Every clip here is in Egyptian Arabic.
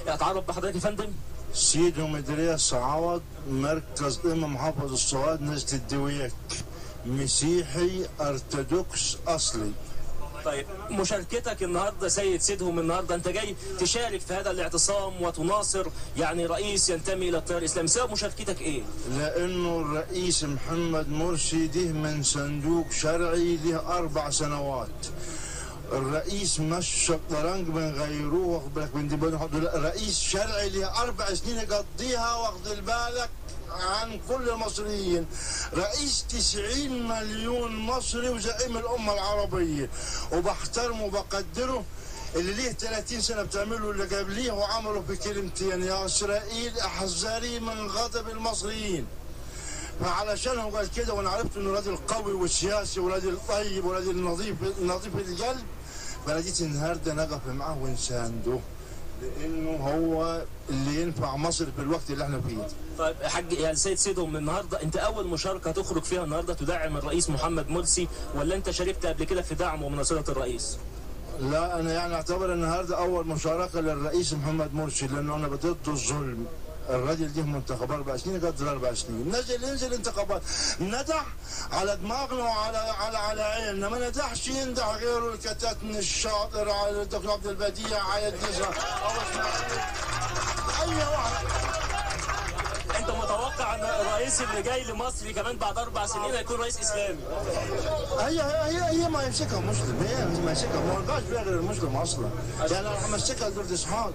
اتعرف بحضرتك يا فندم سيدو مدريس عوض مركز امام محافظ الصواد نزلة الدويك مسيحي ارثوذكس اصلي طيب مشاركتك النهارده سيد سيدهم النهارده انت جاي تشارك في هذا الاعتصام وتناصر يعني رئيس ينتمي الى التيار الاسلامي سبب مشاركتك ايه؟ لانه الرئيس محمد مرسي ده من صندوق شرعي له اربع سنوات الرئيس مش شطرنج بنغيروه واخد بالك من دي بنحط لا رئيس شرعي له اربع سنين يقضيها واخد بالك عن كل المصريين رئيس 90 مليون مصري وزعيم الامه العربيه وبحترمه وبقدره اللي ليه 30 سنه بتعمله اللي قبليه وعمله في كلمتين يا اسرائيل احذري من غضب المصريين فعلشان هو قال كده وانا عرفت انه راجل قوي وسياسي وراجل طيب وراجل نظيف نظيف القلب فلقيت النهارده نقف معاه ونسانده لانه هو اللي ينفع مصر في الوقت اللي احنا فيه طيب يا حاج يعني سيد سيدهم النهارده انت اول مشاركه تخرج فيها النهارده تدعم الرئيس محمد مرسي ولا انت شاركت قبل كده في دعم ومناصره الرئيس؟ لا انا يعني اعتبر النهارده اول مشاركه للرئيس محمد مرسي لانه انا ضد الظلم الراجل ده منتخب اربع سنين قدر اربع سنين نزل ينزل انتخابات ندح على دماغنا وعلى على على عيننا ما ندحش يندح غيره الكتاتن الشاطر على الدكتور عبد البديع على الدزا او اسماعيل اي واحد انت متوقع ان الرئيس اللي جاي لمصر كمان بعد اربع سنين هيكون رئيس اسلامي هي هي هي ما يمسكها مسلم هي ما يمسكها ما ينفعش فيها غير المسلم اصلا يعني انا همسكها لدول اسحاق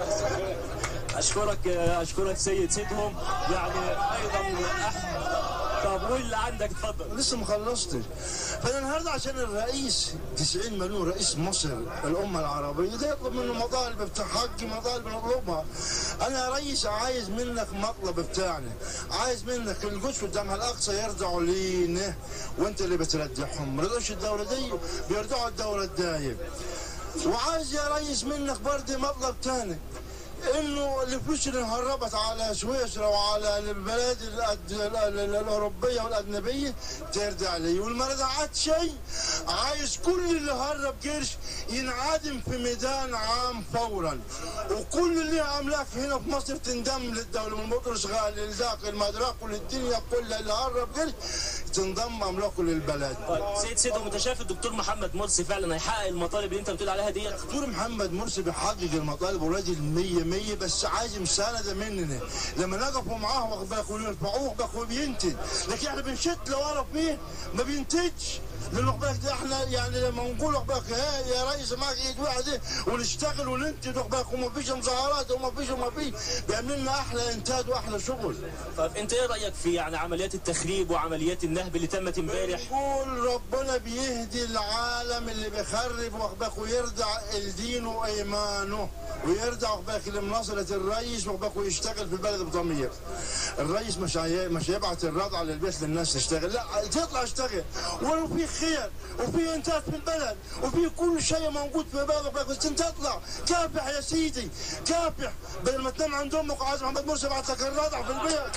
اشكرك اشكرك سيد سيدهم يعني ايضا أح- طب واللي عندك اتفضل لسه ما خلصتش فانا النهارده عشان الرئيس 90 مليون رئيس مصر الامه العربيه ده يطلب منه مطالب بتاع حقي مطالب نطلبها انا يا ريس عايز منك مطلب بتاعنا عايز منك القدس والجامعه الاقصى يرجعوا لينا وانت اللي بترجعهم ما رضوش الدوله دي بيرجعوا الدوله الدايم وعايز يا ريس منك برضه مطلب تاني انه الفلوس اللي انهربت على سويسرا وعلى البلاد الأد- ال- ال- الاوروبيه والاجنبيه ترجع لي والما رجعت شيء عايز كل اللي هرب قرش ينعدم في ميدان عام فورا وكل اللي له املاك هنا في مصر تنضم للدوله من مطرس غالي لذاك المدرك وللدنيا كلها اللي هرب قرش تنضم املاكه للبلد طيب سيد سيدهم انت شايف الدكتور محمد مرسي فعلا هيحقق المطالب اللي انت بتقول عليها ديت دكتور محمد مرسي بيحقق المطالب وراجل مية مية بس عايز مساندة مننا لما نقفوا معاه واخد بالك ونرفعوه بقى هو بينتج لكن احنا بنشد لورا فيه ما بينتجش لانه واخد بالك ده احنا يعني لما نقول واخد بالك ها يا ريس معك ايد واحده ونشتغل وننتج واخد بالك وما فيش مظاهرات وما فيش وما فيش بيعمل لنا احلى انتاج واحلى شغل طيب انت ايه رايك في يعني عمليات التخريب وعمليات النهب اللي تمت امبارح بنقول ربنا بيهدي العالم اللي بيخرب واخباك ويرجع الدين وايمانه ويرجع واخباك لمناصرة الرئيس واخباك ويشتغل في البلد بضمير الرئيس مش هي... مش هيبعت الرضع للبيت للناس تشتغل لا تطلع اشتغل ولو في خير وفي انتاج في البلد وفي كل شيء موجود في البلد واخباك بس انت تطلع كافح يا سيدي كافح بدل ما تنام عند امك وعايز محمد مرسي يبعت لك الرضع في البيت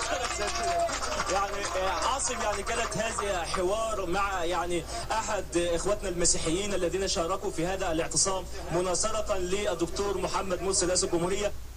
يعني آه، عاصم يعني كانت هذه حوار مع يعني احد اخواتنا المسيحيين الذين شاركوا في هذا الاعتصام مناصره للدكتور محمد مرسي رئيس الجمهوريه